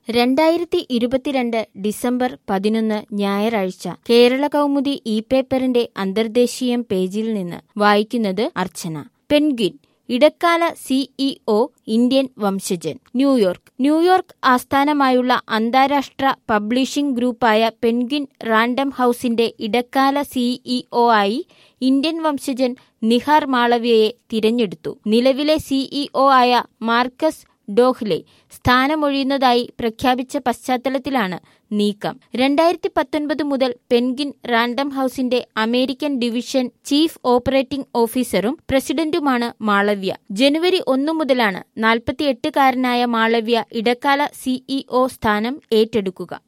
രണ്ടായിരത്തി ഇരുപത്തിരണ്ട് ഡിസംബർ പതിനൊന്ന് ഞായറാഴ്ച കേരള കൗമുദി ഇ പേപ്പറിന്റെ അന്തർദേശീയം പേജിൽ നിന്ന് വായിക്കുന്നത് അർച്ചന പെൻഗ്വിൻ ഇടക്കാല സിഇഒ ഇന്ത്യൻ വംശജൻ ന്യൂയോർക്ക് ന്യൂയോർക്ക് ആസ്ഥാനമായുള്ള അന്താരാഷ്ട്ര പബ്ലിഷിംഗ് ഗ്രൂപ്പായ പെൻഗ്വിൻ റാൻഡം ഹൌസിന്റെ ഇടക്കാല സിഇഒ ആയി ഇന്ത്യൻ വംശജൻ നിഹാർ മാളവ്യയെ തിരഞ്ഞെടുത്തു നിലവിലെ സിഇഒ ആയ മാർക്കസ് ഡോഹ്ലെ സ്ഥാനമൊഴിയുന്നതായി പ്രഖ്യാപിച്ച പശ്ചാത്തലത്തിലാണ് നീക്കം രണ്ടായിരത്തി പത്തൊൻപത് മുതൽ പെൻഗിൻ റാൻഡം ഹൌസിന്റെ അമേരിക്കൻ ഡിവിഷൻ ചീഫ് ഓപ്പറേറ്റിംഗ് ഓഫീസറും പ്രസിഡന്റുമാണ് മാളവ്യ ജനുവരി ഒന്നു മുതലാണ് നാൽപ്പത്തിയെട്ടുകാരനായ മാളവ്യ ഇടക്കാല സിഇഒ സ്ഥാനം ഏറ്റെടുക്കുക